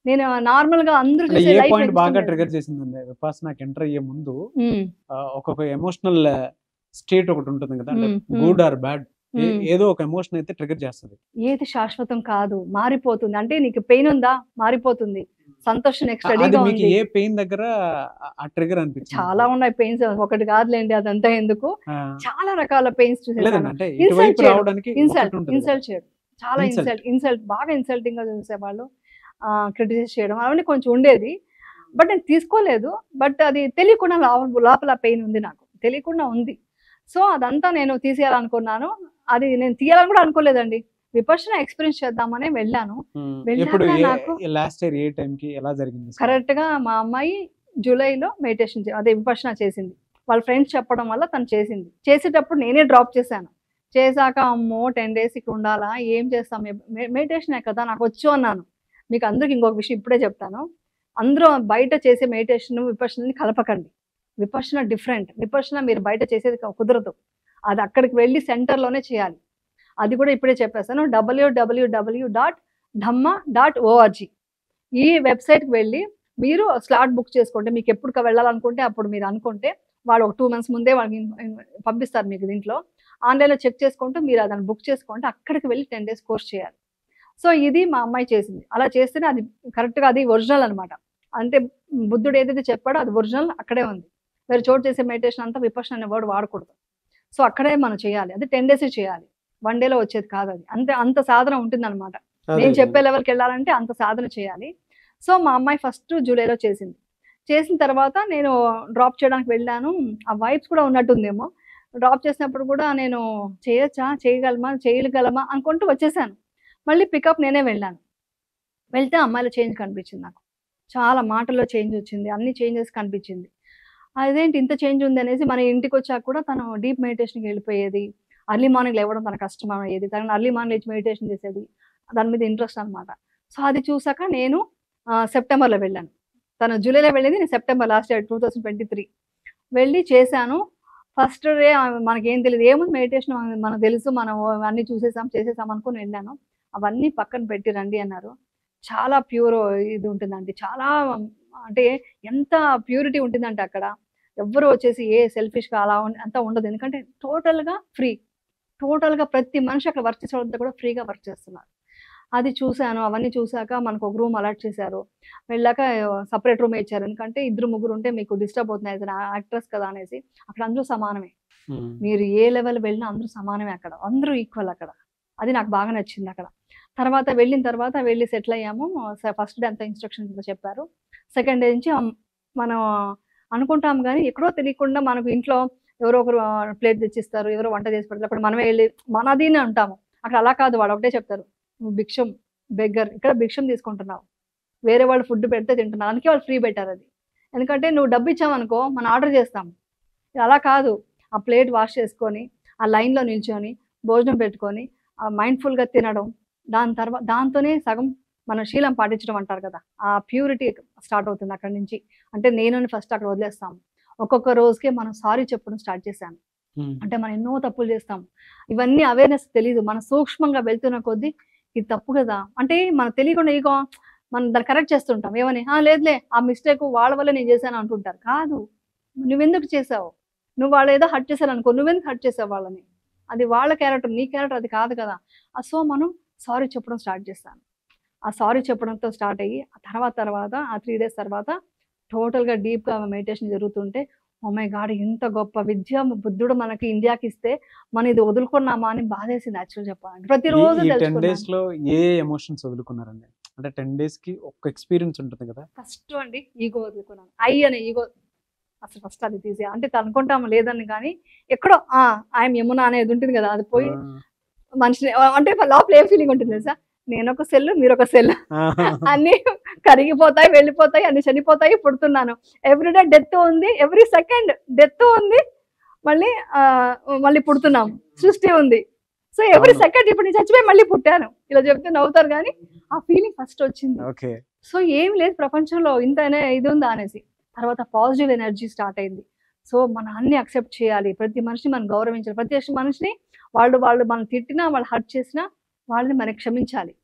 నేను నార్మల్ గా అందరూ అంటే చూసే ఏ life పాయింట్ బాగా experiment. ట్రిగర్ చేసిందండి విపాసనకి ఎంటర్ అయ్యే ముందు ఉమ్, ఆ, ఒక్కొక్క ఎమోషనల్ స్టేట్ ఒకటి ఉంటుంది కదా అంటే um, um, good or bad um. ఏదో ఒక ఎమోషన్ అయితే ట్రిగర్ చేస్తుంది ఏది శాశ్వతం కాదు మారిపోతుంది అంటే నీకు పెయిన్ ఉందా మారిపోతుంది సంతోషం నెక్స్ట్ అది రెడీగా మీకు ఉంది ఏ పెయిన్ దగ్గర ఆ- ఆ ట్రిగర్ అనిపించింది చాలా ఉన్నాయి పెయిన్స్ ఒకటి కాదులేండి అదంతా ఎందుకు ఆ, చాలా రకాల పెయిన్స్ లేదండి చూసేసాను అంటే Insult ఇటువైపు చేయడం. రావడానికి ఇన్సల్ట్ ఒకటి ఉంటుంది కదా. ఇన్సల్ట్ చేయడం చాలా Insult. ఇన్సల్ట్ ఇన్సల్ట్ బాగా ఇన్సల్టింగ్ గా చూసేవాళ్ళు క్రిటిసైజ్ చేయడం అవన్నీ కొంచెం ఉండేది బట్ నేను తీసుకోలేదు బట్ అది తెలియకుండా లోపల లోపల పెయిన్ ఉంది నాకు తెలియకుండా ఉంది సో అదంతా నేను తీసేయాలనుకున్నాను అది నేను తీయాలని కూడా అనుకోలేదండి విపర్శన ఎక్స్పీరియన్స్ చేద్దామని వెళ్ళాను ఉమ్, వెళ్ళాక ఎప్పుడు నాకు- లాస్ట్ ఇయర్ ఏ టైం కి ఎలా జరిగింది అసలు? కరెక్ట్ గా మా అమ్మాయి జూలైలో మెడిటేషన్ అదే విపర్శన చేసింది వాళ్ళ ఫ్రెండ్స్ చెప్పడం వల్ల తను చేసింది చేసేటప్పుడు నేనే డ్రాప్ చేశాను చేశాక అమ్మో టెన్ డేస్ ఇక్కడ ఉండాలా ఏం చేస్తాం మెడిటేషనే కదా నాకు వచ్చు అన్నాను మీకు అందరికి ఇంకొక విషయం ఇప్పుడే చెప్తాను అందరూ బయట చేసే మెడిటేషన్ విపర్శనని కలపకండి విపర్శన డిఫరెంట్ విపర్శన మీరు బయట చేసేది కుదరదు అది అక్కడికి వెళ్ళి సెంటర్లోనే చేయాలి అది కూడా ఇప్పుడే చెప్పేస్తాను W W W dot Dhamma dot O R G ఈ వెబ్సైట్కి వెళ్ళి మీరు స్లాట్ బుక్ చేసుకుంటే మీకు ఎప్పుడు వెళ్ళాలనుకుంటే అప్పుడు మీరు అనుకుంటే వాళ్ళు ఒక టూ మంత్స్ ముందే వాళ్ళకి ఇన్- ఇన్- పంపిస్తారు మీకు దీంట్లో ఆన్లైన్లో చెక్ చేసుకుంటూ మీరు దాన్ని బుక్ చేసుకుంటే అక్కడికి వెళ్ళి టెన్ డేస్ కోర్స్ చేయాలి సో ఇది మా అమ్మాయి చేసింది అలా చేస్తేనే అది కరెక్ట్గా అది ఒరిజినల్ అనమాట అంటే బుద్ధుడు ఏదైతే చెప్పాడో అది ఒరిజినల్ అక్కడే ఉంది వేరే చోటు చేసే మెడిటేషన్ అంతా విపర్శన అనే వర్డ్ వాడకూడదు సో అక్కడే మనం చేయాలి అది టెన్ డేస్ చేయాలి వన్ డేలో వచ్చేది కాదు అది అంతే అంత సాధన ఉంటుందన్నమాట అదే, నేను అదే. చెప్పే లెవెల్కి వెళ్ళాలంటే అంత సాధన చేయాలి సో మా అమ్మాయి ఫస్ట్ జూలైలో చేసింది చేసిన తర్వాత నేను డ్రాప్ చేయడానికి వెళ్ళాను ఆ వైబ్స్ కూడా ఉన్నట్టుందేమో డ్రాప్ చేసినప్పుడు కూడా నేను చేయొచ్చా చేయగలమా చేయగలమా అనుకుంటూ వచ్చేసాను మళ్ళీ పికప్ నేనే వెళ్ళాను వెళ్తే అమ్మాయిలో చేంజ్ కనిపించింది నాకు చాలా మాటల్లో చేంజ్ వచ్చింది అన్ని చేంజెస్ కనిపించింది అదేంటి ఇంత చేంజ్ ఉంది అనేసి మన ఇంటికి వచ్చాక కూడా తను డీప్ మెడిటేషన్కి వెళ్ళిపోయేది అర్లీ మార్నింగ్ లేవడం తన కష్టం అయ్యేది తను అర్లీ మార్నింగ్ లేచి మెడిటేషన్ చేసేది దాని మీద ఇంట్రెస్ట్ అనమాట సో అది చూసాక నేను ఆ, సెప్టెంబర్లో వెళ్ళాను తను జూలైలో వెళ్ళింది నేను September last year two thousand twenty three వెళ్ళి చేశాను ఫస్ట్ డే మనకేం తెలియదు ఏముంది మెడిటేషన్ మనకు తెలుసు మనం అన్నీ చూసేసాం చేసేసాం అనుకుని వెళ్ళాను అవన్నీ పక్కన పెట్టి రండి అన్నారు చాలా ప్యూర్ ఇది ఉంటుందండి చాలా అంటే ఎంత ప్యూరిటీ ఉంటుందంటే అక్కడ ఎవ్వరు వచ్చేసి ఏ సెల్ఫిష్గా అలా ఉం- అంతా ఉండదు ఎందుకంటే టోటల్గా ఫ్రీ టోటల్గా ప్రతి మనిషి అక్కడ వర్క్ చేసేవాళ్ళంతా కూడా ఫ్రీగా వర్క్ చేస్తున్నారు అది చూశాను అవన్నీ చూశాక మనకు ఒక రూమ్ అలాట్ చేశారు వెళ్ళాక సపరేట్ రూమ్ ఇచ్చారు ఎందుకంటే ఇద్దరు ముగ్గురు ఉంటే మీకు డిస్టర్బ్ అవుతుంది యాజ్ యాక్ట్రెస్ కదా అనేసి అక్కడ అందరూ సమానమే ఉమ్. మీరు ఏ లెవెల్ వెళ్ళినా అందరూ సమానమే అక్కడ అందరూ ఈక్వల్ అక్కడ అది నాకు బాగా నచ్చింది అక్కడ తర్వాత వెళ్ళిన తర్వాత వెళ్ళి సెటిల్ అయ్యాము ఫస్ట్ డే అంతా ఇన్స్ట్రక్షన్స్ చెప్పారు సెకండ్ డే నుంచి అమ్- మనం అనుకుంటాం కానీ ఎక్కడో తెలియకుండా మనకు ఇంట్లో ఎవరో ఒకరు ప్లేట్ తెచ్చిస్తారు ఎవరో వంట చేసి పెడతారు అప్పుడు మనమే వెళ్ళి మనదినే ఉంటాము అక్కడ అలా కాదు వాళ్ళు ఒకటే చెప్తారు నువ్వు భిక్షం బెగ్గర్ ఇక్కడ భిక్షం తీసుకుంటున్నావు వేరే వాళ్ళు ఫుడ్ పెడితే తింటున్నావు అందుకే వాళ్ళు ఫ్రీ పెట్టారు అది ఎందుకంటే నువ్వు డబ్బు ఇచ్చావనుకో మనం ఆర్డర్ చేస్తాం ఇది అలా కాదు ఆ ప్లేట్ వాష్ చేసుకొని ఆ లైన్లో నిల్చొని భోజనం పెట్టుకొని ఆ మైండ్ఫుల్గా తినడం దాని తర్వాత దాంతోనే సగం మన శీలం పాటించడం అంటారు కదా ఆ ప్యూరిటీ స్టార్ట్ అవుతుంది అక్కడి నుంచి అంటే నేను ఫస్ట్ అక్కడ వదిలేస్తాం ఒక్కొక్క రోజుకే మనం సారీ చెప్పడం స్టార్ట్ చేశాను ఉమ్. అంటే మనం ఎన్నో తప్పులు చేస్తాం ఇవన్నీ అవేర్నెస్ తెలియదు మనం సూక్ష్మంగా వెళ్తున్న కొద్దీ ఇది తప్పు కదా అంటే మనకు తెలియకుండా ఇగో మనం దాన్ని కరెక్ట్ చేస్తుంటాం ఏమని "ఆ, లేదులే ఆ మిస్టేక్ వాళ్ళ వల్ల నేను చేశాను అంటుంటారు కాదు నువ్వెందుకు చేసావు నువ్వు వాళ్ళు ఏదో హర్ట్ చేశారు అనుకో నువ్వెందుకు హర్ట్ చేసావు వాళ్ళని అది వాళ్ళ క్యారెక్టర్ నీ క్యారెక్టర్ అది కాదు కదా ఆ సో మనం సారీ చెప్పడం స్టార్ట్ చేస్తాను ఆ సారీ చెప్పడంతో స్టార్ట్ అయ్యి ఆ తర్వాత తర్వాత ఆ త్రీ డేస్ తర్వాత టోటల్గా డీప్గా మెడిటేషన్ జరుగుతుంటే ఓ మై గాడ్ ఇంత గొప్ప విద్య బుద్ధుడు మనకి ఇండియాకి ఇస్తే మనం ఇది వదులుకున్నామా అని బాధేసింది యాక్చువల్ చెప్పాలంటే ప్రతిరోజు ఈ టెన్ తెలుసుకున్నాను డేస్ లో ఏ ఎమోషన్స్ వదులుకున్నారండి అంటే టెన్ డేస్ కి ఒక్క ఎక్స్పీరియన్స్ ఉంటుంది కదా ఫస్ట్ అండి ఈగో వదులుకున్నాను ఐ అనే ఈగో అసలు ఫస్ట్ అది తీసే అంటే అనుకుంటాము లేదని కానీ ఎక్కడో ఆ ఐఎమ్ యమున అనేది ఉంటుంది కదా అది పోయి ఆ. మనిషిని అంటే లోపల ఏ ఫీలింగ్ ఉంటుంది సార్ నేను ఒక సెల్ మీరు ఒక సెల్ ఆహా. అన్ని కరిగిపోతాయి వెళ్ళిపోతాయి అన్ని చనిపోతాయి పుడుతున్నాను ఎవ్రీడే డెత్ ఉంది ఎవ్రీ సెకండ్ డెత్ ఉంది మళ్ళీ ఆ, మళ్ళీ పుడుతున్నాం సృష్టి ఉంది సో ఎవ్రీ అవును. సెకండ్ ఇప్పుడు నేను చచ్చిపోయి మళ్ళీ పుట్టాను ఇలా చెప్తే నవ్వుతారు కానీ ఆ ఫీలింగ్ ఫస్ట్ వచ్చింది ఓకే సో ఏం లేదు ప్రపంచంలో ఇంతనే ఇది ఉందా అనేసి తర్వాత పాజిటివ్ ఎనర్జీ స్టార్ట్ అయింది సో మన అన్ని అక్సెప్ట్ చేయాలి ప్రతి మనిషిని మనం గౌరవించాలి ప్రతి మనిషిని వాళ్ళు వాళ్ళు మనం తిట్టినా వాళ్ళు హర్ట్ చేసినా వాళ్ళని మనం క్షమించాలి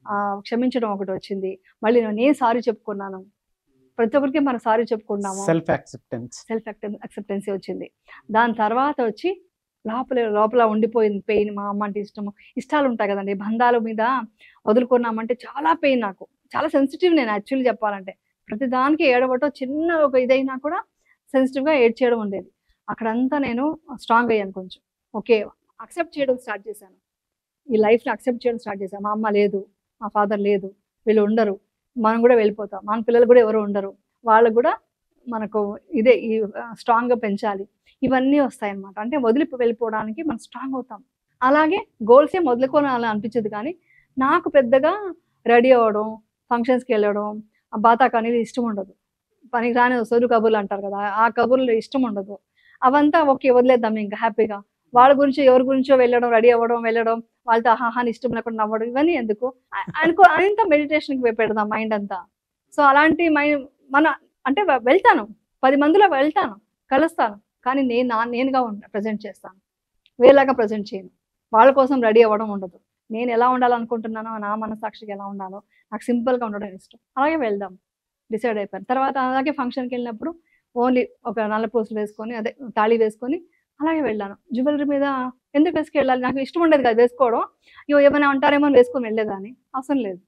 ఆ, క్షమించడం ఒకటి వచ్చింది మళ్ళీ నేను సారీ చెప్పుకున్నాను ప్రతి ఒక్కరికి మనం సారీ చెప్పుకున్నాము సెల్ఫ్ యాక్సెప్టెన్స్ సెల్ఫ్ అక్సెప్టెన్సీ వచ్చింది దాని తర్వాత వచ్చి లోపల లోపల ఉండిపోయింది పెయిన్ మా అమ్మ అంటే ఇష్టము ఇష్టాలు ఉంటాయి కదండి బంధాల మీద వదులుకున్నామంటే చాలా పెయిన్ నాకు చాలా సెన్సిటివ్ నేను యాక్చువల్లీ చెప్పాలంటే ప్రతి దానికి ఏడవటం చిన్న ఒక ఇదైనా కూడా సెన్సిటివ్గా ఏడ్ చేయడం ఉండేది అక్కడంతా నేను స్ట్రాంగ్ అయ్యాను కొంచెం ఓకే అక్సెప్ట్ చేయడం స్టార్ట్ చేశాను ఈ లైఫ్ని అక్సెప్ట్ చేయడం స్టార్ట్ చేశాను మా అమ్మ లేదు మా ఫాదర్ లేదు వీళ్ళు ఉండరు మనం కూడా వెళ్ళిపోతాం మన పిల్లలు కూడా ఎవరు ఉండరు వాళ్ళకు కూడా మనకు ఇదే ఈ స్ట్రాంగ్గా పెంచాలి ఇవన్నీ వస్తాయి అన్నమాట అంటే వదిలి వెళ్ళిపోవడానికి మనం స్ట్రాంగ్ అవుతాం అలాగే గోల్స్ ఏం వదులుకోవాలని అనిపించదు కానీ నాకు పెద్దగా రెడీ అవ్వడం ఫంక్షన్స్కి వెళ్ళడం ఆ బాతా కానీ ఇష్టం ఉండదు పనికి రాని సొరు కబుర్లు అంటారు కదా ఆ కబుర్లు ఇష్టం ఉండదు అవంతా ఓకే వదిలేద్దాం ఇంకా హ్యాపీగా వాళ్ళ గురించి ఎవరి గురించో వెళ్ళడం రెడీ అవ్వడం వెళ్ళడం వాళ్ళతో ఆహా అని ఇష్టం లేకుండా నవ్వడం ఇవన్నీ ఎందుకు ఆ- అనుకో అంతా మెడిటేషన్కి పెడదాం మైండ్ అంతా సో అలాంటి మైండ్ మన అంటే వె- వెళ్తాను పది మందిలో వెళ్తాను కలుస్తాను కానీ నేను నా నేనుగా ప్రజెంట్ చేస్తాను వేరేలాగా ప్రజెంట్ చేయను వాళ్ళ కోసం రెడీ అవ్వడం ఉండదు నేను ఎలా ఉండాలనుకుంటున్నానో నా మనసాక్షికి ఎలా ఉండాలో నాకు సింపుల్గా ఉండడం ఇష్టం అలాగే వెళ్దాం డిసైడ్ అయిపోయాను తర్వాత అలాగే ఫంక్షన్కి వెళ్ళినప్పుడు ఓన్లీ ఒక నల్ల పూసలు వేసుకొని అదే తాళి వేసుకొని అలాగే వెళ్ళాను జ్యువెలరీ మీద ఎందుకు వేసుకెళ్ళాలి నాకు ఇష్టం ఉండేది కదా వేసుకోవడం అయ్యో ఏమైనా అంటారేమో అని వేసుకొని వెళ్ళేదాన్ని అవసరం లేదు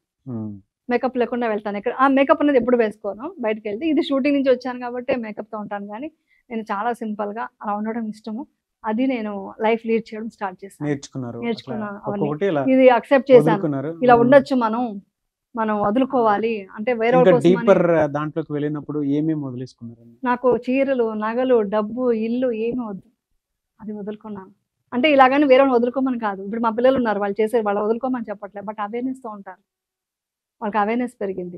మేకప్ లేకుండా వెళ్తాను ఇక్కడ ఆ మేకప్ అనేది ఎప్పుడు వేసుకోను బయటకు వెళ్తే ఇది షూటింగ్ నుంచి వచ్చాను కాబట్టి మేకప్తో ఉంటాను కానీ నేను చాలా సింపుల్గా అలా ఉండడం ఇష్టము అది నేను లైఫ్ లీడ్ చేయడం స్టార్ట్ చేశాను నేర్చుకున్నారు నేర్చుకున్నాను అట్లా అవన్నీ. ఒక్కొక్కటి ఇలా ఇది అక్సెప్ట్ చేశాను వదులుకున్నారు ఇలా ఉమ్. ఉండొచ్చు మనం మనం వదులుకోవాలి అంటే వేరే వాళ్ళ ఇంకా కోసం అని- డీపర్ దాంట్లోకి వెళ్ళినప్పుడు ఏమేమి వదిలేసుకున్నారు నాకు చీరలు నగలు డబ్బు ఇల్లు ఏమీ వద్దు అది వదులుకున్నాను అంటే ఇలాగని వేరే వాళ్ళని వదులుకోమని కాదు ఇప్పుడు మా పిల్లలు ఉన్నారు వాళ్ళు చేసే వాళ్ళు వదులుకోమని చెప్పట్లేదు బట్ అవేర్నెస్తో ఉంటారు వాళ్ళకి అవేర్నెస్ పెరిగింది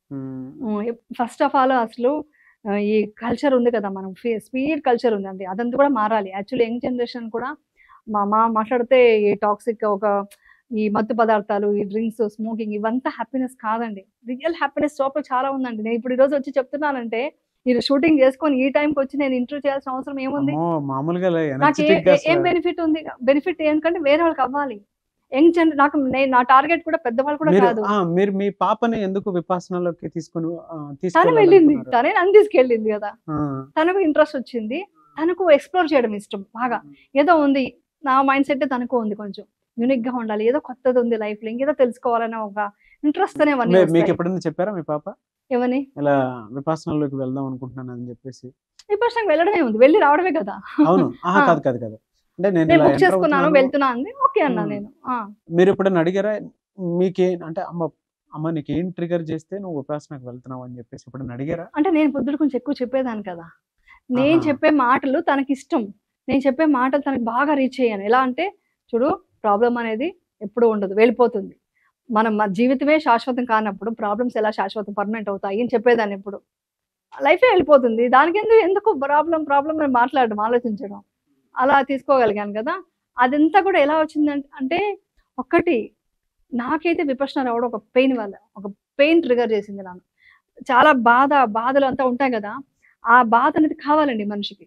ఉమ్. ఫస్ట్ ఆఫ్ ఆల్ అసలు ఆ, ఈ కల్చర్ ఉంది కదా మనం స్పీడ్ కల్చర్ ఉందండి అదంతా కూడా మారాలి యాక్చువల్లీ యంగ్ జనరేషన్ కూడా మా మా మాట్లాడితే ఈ టాక్సిక్ ఒక ఈ మత్తు పదార్థాలు ఈ డ్రింక్స్ స్మోకింగ్ ఇవంతా హ్యాపీనెస్ కాదండి రియల్ హ్యాపీనెస్ లోపల చాలా ఉందండి నేను ఇప్పుడు ఈ రోజు వచ్చి చెప్తున్నానంటే మీరు షూటింగ్ చేసుకొని ఈ టైంకి వచ్చి నేను ఇంటర్వ్యూ చేయాల్సిన అవసరం ఏముంది అమ్మో, మామూలుగా నాకు ఏ- ఎనర్జెటిక్ గా ఏ- ఏం బెనిఫిట్ ఉంది బెనిఫిట్ ఏంటంటే వేరే వాళ్ళకి అవ్వాలి యంగ్ జన్ నాకు నేను నా టార్గెట్ కూడా పెద్దవాళ్ళు కూడా మీరు కాదు ఆ, మీరు మీ పాపని ఎందుకు విపాసనలోకి తీసుకొని ఆ, తను తీసుకెళ్ళాలనుకున్నారు? వెళ్ళింది తనే నన్ను తీసుకెళ్ళింది కదా ఆ, తనకు ఇంట్రెస్ట్ వచ్చింది తనకు ఎక్స్ప్లోర్ చేయడం ఇష్టం బాగా ఏదో ఉంది నా మైండ్ సెట్ తనకు ఉంది కొంచెం యూనిక్ గా ఉండాలి ఏదో కొత్తది ఉంది లైఫ్ లో ఇంకేదో తెలుసుకోవాలనే ఒక ఇంట్రెస్ట్ అనే మీ- మీకు ఎప్పుడైనా చెప్పారా మీ పాప ఏమని ఇలా విపాసనలోకి వెళ్దాం అనుకుంటున్నాను అని చెప్పేసి విపక్షంగా వెళ్ళడమే ఉంది వెళ్ళి రావడమే కదా అవును ఆహా ఆ. కాదు కాదు కాదు అంటే నేను నేను ఇలా బుక్ enter చేసుకున్నాను అవుతున్నాను. వెళ్తున్నా అంది ఓకే అన్నా మ్మ్. నేను ఆ, మీరు ఎప్పుడైనా అడిగారా మీకే అంటే అమ్మ అమ్మ నీకు ఏం ట్రిగర్ చేస్తే నువ్వు ఉపాసనకు వెళ్తున్నావు అని చెప్పేసి ఎప్పుడైనా అడిగారా అంటే నేను బుద్ధుడు కొంచెం ఎక్కువ చెప్పేదాన్ని కదా నేను ఆహా. చెప్పే మాటలు తనకి ఇష్టం నేను చెప్పే మాటలు తనకి బాగా రీచ్ అయ్యాను ఎలా అంటే చూడు ప్రాబ్లం అనేది ఎప్పుడూ ఉండదు వెళ్ళిపోతుంది మనం మన జీవితమే శాశ్వతం కానప్పుడు ప్రాబ్లమ్స్ ఎలా శాశ్వతం పర్మనెంట్ అవుతాయి అని చెప్పేదాన్ని ఎప్పుడు లైఫే వెళ్ళిపోతుంది దానికి ఎందుకు ఎందుకు ప్రాబ్లం ప్రాబ్లం అని మాట్లాడడం ఆలోచించడం అలా తీసుకోగలిగాను కదా అదంతా కూడా ఎలా వచ్చిందంటే అంటే ఒక్కటి నాకైతే విపక్షణ రావడం ఒక పెయిన్ వల్ల ఒక పెయిన్ ట్రిగర్ చేసింది నన్ను చాలా బాధ బాధలు అంతా ఉంటాయి కదా ఆ బాధ అనేది కావాలండి మనిషికి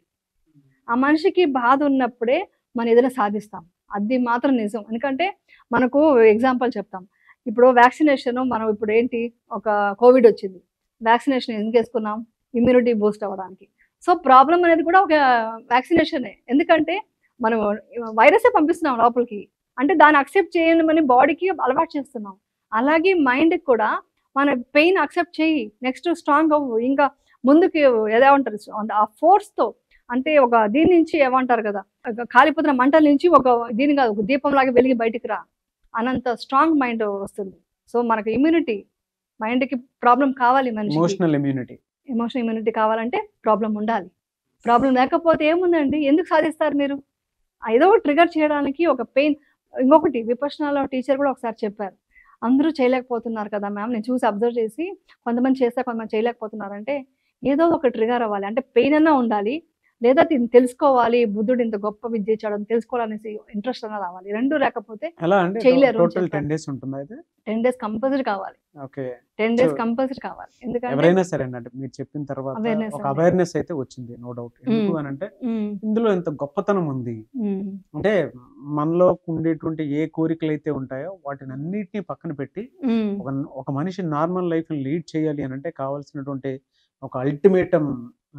ఆ మనిషికి బాధ ఉన్నప్పుడే మనం ఏదైనా సాధిస్తాం అది మాత్రం నిజం ఎందుకంటే మనకు ఎగ్జాంపుల్ చెప్తాం ఇప్పుడు వ్యాక్సినేషన్ మనం ఇప్పుడు ఏంటి ఒక కోవిడ్ వచ్చింది వ్యాక్సినేషన్ ఎందుకు వేసుకున్నాం ఇమ్యూనిటీ బూస్ట్ అవ్వడానికి సో ప్రాబ్లం అనేది కూడా ఒక వ్యాక్సినేషనే ఎందుకంటే మనం వైరసే పంపిస్తున్నాం లోపలికి అంటే దాన్ని అక్సెప్ట్ చేయమని బాడీకి అలవాటు చేస్తున్నాం అలాగే మైండ్కి కూడా మన పెయిన్ అక్సెప్ట్ చేయి నెక్స్ట్ స్ట్రాంగ్ అవ్వు ఇంకా ముందుకు ఎలా ఉంటారు ఆ ఫోర్స్తో అంటే ఒక దీని నుంచి ఏమంటారు కదా ఒక కాలిపోతున్న మంటల నుంచి ఒక దీని కాదు ఒక దీపం లాగా వెలిగి బయటికి రా అనంత స్ట్రాంగ్ మైండ్ వస్తుంది సో మనకు ఇమ్యూనిటీ మైండ్కి ప్రాబ్లం కావాలి మనిషికి ఎమోషనల్ ఇమ్యూనిటీ ఎమోషనల్ ఇమ్యూనిటీ కావాలంటే ప్రాబ్లం ఉండాలి ప్రాబ్లం లేకపోతే ఏముందండి ఎందుకు సాధిస్తారు మీరు ఆ ఏదో ట్రిగర్ చేయడానికి ఒక పెయిన్ ఇంకొకటి విపక్షణాల టీచర్ కూడా ఒకసారి చెప్పారు అందరూ చేయలేకపోతున్నారు కదా మ్యామ్ నేను చూసి అబ్జర్వ్ చేసి కొంతమంది చేస్తే కొంతమంది చేయలేకపోతున్నారంటే ఏదో ఒక ట్రిగర్ అవ్వాలి అంటే పెయిన్ అన్నా ఉండాలి లేదా దీన్ని తెలుసుకోవాలి బుద్ధుడు ఇంత గొప్ప విద్య చేయడం తెలుసుకోవాలనేసి ఇంట్రెస్ట్ అన్న రావాలి రెండు లేకపోతే ఎలా అంటే చేయలేరు అని టోటల్ చెప్పారు. టెన్ డేస్ ఉంటుంది అయితే టెన్ డేస్ కంపల్సరీ కావాలి okay ten days So, compulsory కావాలి ఎందుకంటే ఎవరైనా సరే అంటే మీరు చెప్పిన తర్వాత Awareness ఒక అండి. అవేర్నెస్ అయితే వచ్చింది నో డౌట్ ఎందుకు Mm. అని అంటే ఉమ్, ఇందులో ఎంత గొప్పతనం ఉంది ఉమ్, అంటే మనలో ఉండేటువంటి ఏ కోరికలు అయితే ఉంటాయో వాటిని అన్నిటిని పక్కన పెట్టి ఉమ్, ఒక ఒక మనిషి నార్మల్ లైఫ్ లీడ్ చేయాలి అని అంటే కావాల్సినటువంటి ఒక అల్టిమేటం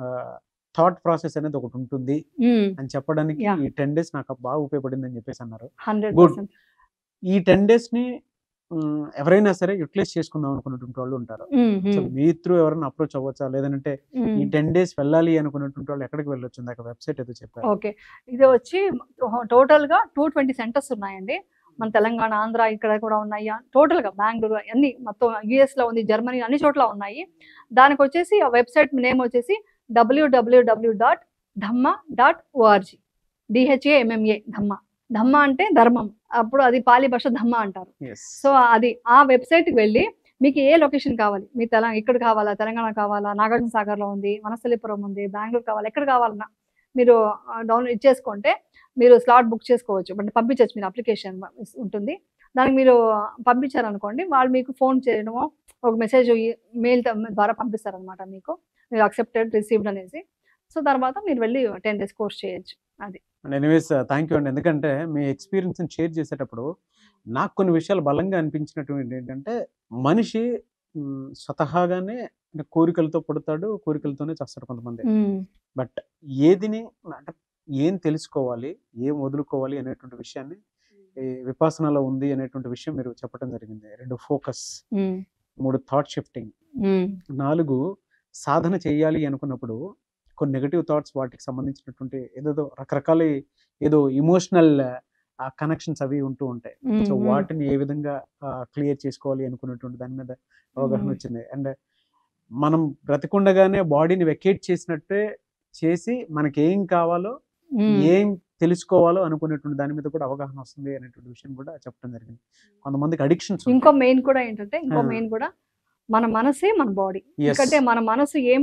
థాట్ ప్రాసెస్ అనేది ఒకటి ఉంటుంది ఉమ్, అని చెప్పడానికి Yeah. ఈ టెన్ డేస్ నాకు బాగా ఉపయోగపడింది అని చెప్పేసి అన్నారు హండ్రెడ్ Good. పర్సెంట్ ఈ టెన్ డేస్ ని మ్, ఎవరైనా సరే యూటిలైజ్ చేసుకుందాం అనుకున్నటువంటి వాళ్ళు ఉంటారు ఉమ్, సో ఉమ్, మీ త్రూ ఎవరైనా అప్రోచ్ అవ్వచ్చా లేదంటే ఉమ్. ఈ టెన్ డేస్ వెళ్ళాలి అనుకున్నటువంటి వాళ్ళు ఎక్కడికి వెళ్ళొచ్చు ఇందాక వెబ్సైట్ ఏదో చెప్పారు ఓకే ఇది వచ్చి టోటల్ గా టూ ట్వంటీ సెంటర్స్ ఉన్నాయండి మన తెలంగాణ ఆంధ్ర ఇక్కడ కూడా ఉన్నాయి టోటల్ గా బెంగళూరు అన్ని మొత్తం యుఎస్ లో ఉంది జర్మనీ అన్ని చోట్ల ఉన్నాయి దానికి వచ్చేసి ఆ వెబ్సైట్ నేమ్ వచ్చేసి WWW dot Dhamma dot ORG DHA MMA Dhamma Dhamma అంటే ధర్మం అప్పుడు అది పాలి భాష ధమ్మ అంటారు ఎస్ సో అది ఆ వెబ్సైట్కి వెళ్ళి మీకు ఏ లొకేషన్ కావాలి మీ తెలంగాణ ఇక్కడ కావాలా తెలంగాణ కావాలా నాగార్జున సాగర్లో ఉంది వనస్థలిపురం ఉంది బెంగళూరు కావాలి ఎక్కడ కావాలన్నా మీరు డౌన్లోడ్ ఇచ్చేసుకుంటే మీరు స్లాట్ బుక్ చేసుకోవచ్చు అంటే పంపించవచ్చు మీరు అప్లికేషన్ ఉంటుంది దానికి మీరు పంపించారనుకోండి వాళ్ళు మీకు ఫోన్ చేయడమో ఒక మెసేజ్ మెయిల్ ద్వారా పంపిస్తారనమాట మీకు మీరు అక్సెప్టెడ్ రిసీవ్డ్ అనేసి సో తర్వాత మీరు వెళ్ళి టెన్ డేస్ కోర్స్ చేయొచ్చు అండ్ ఎనీవేస్ థ్యాంక్ యూ అండి ఎందుకంటే మీ ఎక్స్పీరియన్స్ షేర్ చేసేటప్పుడు నాకు కొన్ని విషయాలు బలంగా అనిపించినటువంటి ఏంటంటే మనిషి మ్, స్వతహాగానే అంటే కోరికలతో పుడతాడు కోరికలతోనే చేస్తాడు కొంతమంది బట్ ఏదిని అంటే ఏం తెలుసుకోవాలి ఏం వదులుకోవాలి అనేటువంటి విషయాన్ని ఈ విపాసనలో ఉంది అనేటువంటి విషయం మీరు చెప్పడం జరిగింది రెండు ఫోకస్ మూడు థాట్ షిఫ్టింగ్ నాలుగు సాధన చేయాలి అనుకున్నప్పుడు కొన్ని నెగటివ్ థాట్స్ వాటికి సంబంధించినటువంటి ఏదేదో రకరకాల ఏదో ఇమోషనల్ కనెక్షన్స్ అవి ఉంటూ ఉంటాయి సో వాటిని ఏ విధంగా క్లియర్ చేసుకోవాలి అనుకున్నటువంటి దాని మీద అవగాహన Mhm. వచ్చింది అండ్ మనం బ్రతికుండగానే బాడీని వెకేట్ చేసినట్టే చేసి మనకి ఏం కావాలో ఏం తెలుసుకోవాలో అనుకునేటువంటి దాని మీద కూడా అవగాహన వస్తుంది అనేటువంటి విషయం కూడా చెప్పడం జరిగింది కొంతమందికి అడిక్షన్స్ ఇంకో మెయిన్ కూడా ఏంటంటే ఇంకో ఆ. మెయిన్ కూడా మన మనసే మన బాడీ ఎందుకంటే మన మనసు ఏం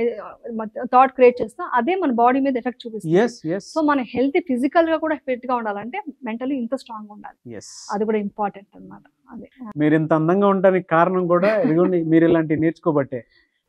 థాట్ క్రియేట్ చేస్తా అదే మన బాడీ మీద ఎఫెక్ట్ చూపిస్తుంది ఎస్ ఎస్ సో మన హెల్త్ ఫిజికల్ గా కూడా ఫిట్ గా ఉండాలంటే మెంటలీ ఇంత స్ట్రాంగ్ ఉండాలి ఎస్ అది కూడా ఇంపార్టెంట్ అన్నమాట అదే మీరు ఇంత అందంగా ఉండడానికి కారణం కూడా ఇదిగోండి మీరు ఇలాంటి నేర్చుకోబట్టే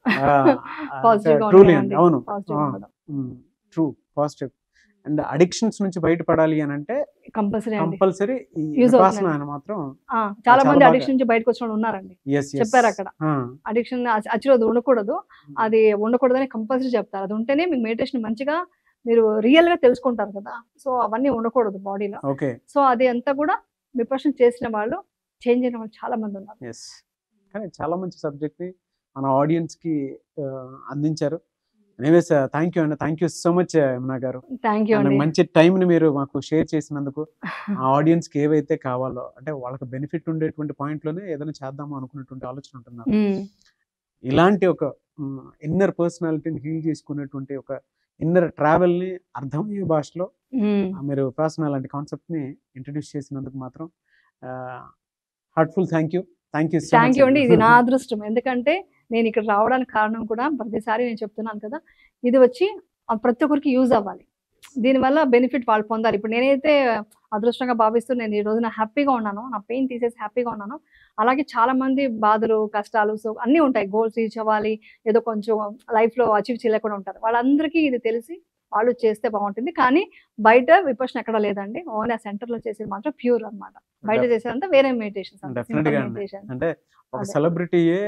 పాజిటివ్ గా ట్రూలీ ఉండాలండి అండి అవును పాజిటివ్ ఆ. ట్రూ పాజిటివ్ అండ్ అడిక్షన్స్ నుంచి బయటపడాలి అని అంటే కంపల్సరీ అండి కంపల్సరీ ఈ Use విపాసన అవుతుందండి. అని మాత్రం ఆ, చాలా చాలా మంది బాగా- అడిక్షన్ నుంచి బయటకు వచ్చిన వాళ్ళు ఉన్నారండి ఎస్ చెప్పారు అక్కడ అడిక్షన్ అచ్చిరోజు ఉండకూడదు అది ఉండకూడదని కంపల్సరీ చెప్తారు అది ఉంటేనే మీకు మెడిటేషన్ మంచిగా మీరు రియల్ గా తెలుసుకుంటారు కదా సో అవన్నీ ఉండకూడదు బాడీలో ఓకే సో అది అంతా కూడా విపర్శన చేసిన వాళ్ళు చేంజ్ అయిన వాళ్ళు చాలా మంది ఉన్నారు ఎస్ కానీ చాలా మంచి సబ్జెక్ట్ ని మన ఆడియన్స్ కి ఆ, అందించారు ఎనీవేస్ థ్యాంక్ యూ అండి thank you so much Yamuna గారు థ్యాంక్ యూ And అండి మంచి టైం ని మీరు మాకు షేర్ చేసినందుకు ఆ ఆడియన్స్ కి ఏవైతే కావాలో అంటే వాళ్ళకి బెనిఫిట్ ఉండేటువంటి పాయింట్ లోనే ఏదైనా చేద్దాము అనుకున్నటువంటి ఆలోచన ఉంటున్నారు ఉమ్, ఇలాంటి ఒక ఇన్నర్ పర్సనాలిటీని హీల్ చేసుకునేటువంటి ఒక ఇన్నర్ ట్రావెల్ ని అర్థమయ్యే భాషలో ఉమ్. ఆ మీరు ఉపాసన లాంటి కాన్సెప్ట్ ని ఇంట్రడ్యూస్ చేసినందుకు మాత్రం heartful thank you thank you thank you అండి ఇది నా అదృష్టం ఎందుకంటే నేను ఇక్కడ రావడానికి కారణం కూడా ప్రతిసారి నేను చెప్తున్నాను కదా ఇది వచ్చి ఆ ప్రతి ఒక్కరికి యూజ్ అవ్వాలి దీనివల్ల బెనిఫిట్ వాళ్ళు పొందాలి ఇప్పుడు నేనైతే అదృష్టంగా భావిస్తూ నేను ఈ రోజున హ్యాపీగా ఉన్నాను నా పెయిన్ తీసేసి హ్యాపీగా ఉన్నాను అలాగే చాలా మంది బాధలు కష్టాలు సో అన్నీ ఉంటాయి గోల్స్ రీచ్ అవ్వాలి ఏదో కొంచెం లైఫ్ లో అచీవ్ చేయలేకుండా ఉంటారు వాళ్ళందరికీ ఇది తెలిసి వాళ్ళు చేస్తే బాగుంటుంది కానీ బయట విపక్షణ ఎక్కడ లేదండి ఓన్లీ ఆ సెంటర్ లో చేసేది మాత్రం ప్యూర్ అన్నమాట బయట చేసేదంతా వేరే మెడిటేషన్ Definitely గా అండి. మెడిటేషన్ అంటే ఒక అదే. సెలబ్రిటీయే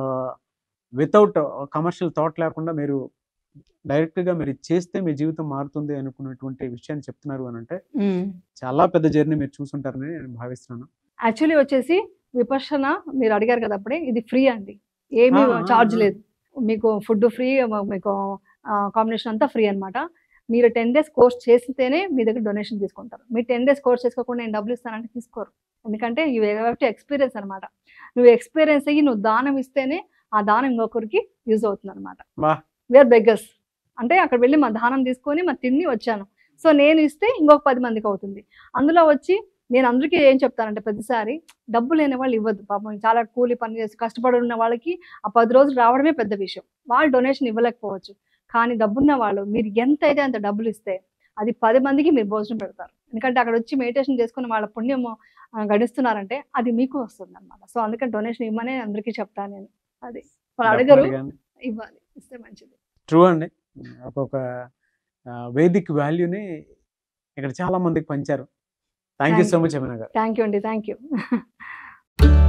వితౌట్ కమర్షియల్ థాట్ లేకుండా మీరు డైరెక్ట్ గా మీరు ఇది చేస్తే మీ జీవితం మారుతుంది అనుకున్నటువంటి విషయాన్ని చెప్తున్నారు అని అంటే చాలా పెద్ద జర్నీ మీరు చూసుంటారని నేను భావిస్తున్నాను యాక్చువల్లీ వచ్చేసి విపర్శన మీరు అడిగారు కదా అప్పుడే ఇది ఫ్రీ అండి ఏమీ ఆ, ఆ, చార్జ్ ఆ. లేదు మీకు ఫుడ్ ఫ్రీ మీకు కాంబినేషన్ అంతా ఫ్రీ అన్నమాట మీరు టెన్ డేస్ కోర్స్ చేస్తేనే మీ దగ్గర డొనేషన్ తీసుకుంటారు మీరు టెన్ డేస్ కోర్స్ చేసుకోకుండా నేను డబ్బులు ఇస్తానంటే తీసుకోరు ఎందుకంటే యూ హ్యావ్ టు ఎక్స్పీరియన్స్ అనమాట నువ్వు ఎక్స్పీరియన్స్ అయ్యి నువ్వు దానం ఇస్తేనే ఆ దానం ఇంకొకరికి యూజ్ అవుతుంది అనమాట వా. వేర్ బెగ్గర్స్ అంటే అక్కడ వెళ్ళి మా దానం తీసుకొని మా తిండి వచ్చాను సో నేను ఇస్తే ఇంకొక పది మందికి అవుతుంది అందులో వచ్చి నేను అందరికీ ఏం చెప్తానంటే ప్రతిసారి డబ్బు లేని వాళ్ళు ఇవ్వద్దు పాపం చాలా కూలి పని చేసి కష్టపడి ఉన్న వాళ్ళకి ఆ పది రోజులు రావడమే పెద్ద విషయం వాళ్ళు డొనేషన్ ఇవ్వలేకపోవచ్చు కానీ డబ్బున్న వాళ్ళు మీరు ఎంత అయితే అంత డబ్బులు ఇస్తే అది పది మందికి మీరు భోజనం పెడతారు ఎందుకంటే అక్కడ వచ్చి మెడిటేషన్ చేసుకుని వాళ్ళ పుణ్యం ఆ, గడిస్తున్నారంటే అది మీకు వస్తుంది అనమాట సో అందుకని డొనేషన్ ఇవ్వమని అందరికీ చెప్తాను నేను అది వాళ్ళు అడగరు ఇవ్వాలి ఇస్తే మంచిది ట్రూ అండి ఒక్కొక్క ఆ, వేదిక్ వాల్యూని ఇక్కడ చాలా మందికి పంచారు thank you Thank so you. Much Amina గారు థ్యాంక్ యూ అండి థ్యాంక్ యూ